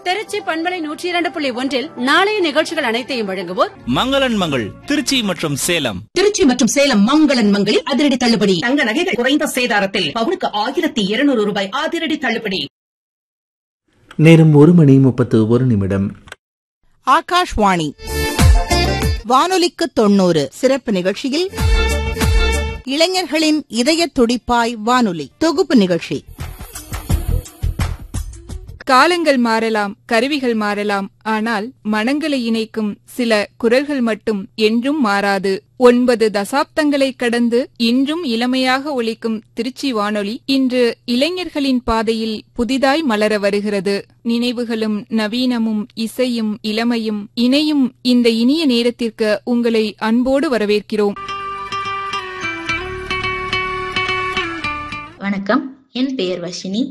திருச்சி பண்பலை நூற்றி இரண்டு புள்ளி ஒன்றில் நாளைய நிகழ்ச்சிகள் அனைத்தையும் வழங்குவோர் மங்களன் மங்கள் திருச்சி மற்றும் சேலம் திருச்சி மற்றும் சேலம் மங்களன் மங்களில் அதிரடி தள்ளுபடி தங்க நகைகள் குறைந்த சேதாரத்தில் பவுனுக்கு ஆயிரத்தி இருநூறு ரூபாய் அதிரடி தள்ளுபடி நேரம் ஒரு மணி முப்பத்து ஒரு நிமிடம் ஆகாஷ்வாணி வானொலிக்கு தொண்ணூறு சிறப்பு நிகழ்ச்சியில் இளைஞர்களின் இதய துடிப்பாய் வானொலி தொகுப்பு நிகழ்ச்சி காலங்கள் மாறலாம் கருவிகள் மாறலாம் ஆனால் மனங்களை இணைக்கும் சில குரல்கள் மட்டும் என்றும் மாறாது ஒன்பது தசாப்தங்களை கடந்து இன்றும் இளமையாக ஒலிக்கும் திருச்சி வானொலி இன்று இளைஞர்களின் பாதையில் புதிதாய் மலர வருகிறது நினைவுகளும் நவீனமும் இசையும் இளமையும் இணையும் இந்த இனிய நேரத்திற்கு உங்களை அன்போடு வரவேற்கிறோம் வணக்கம் என் பெயர் வஷினி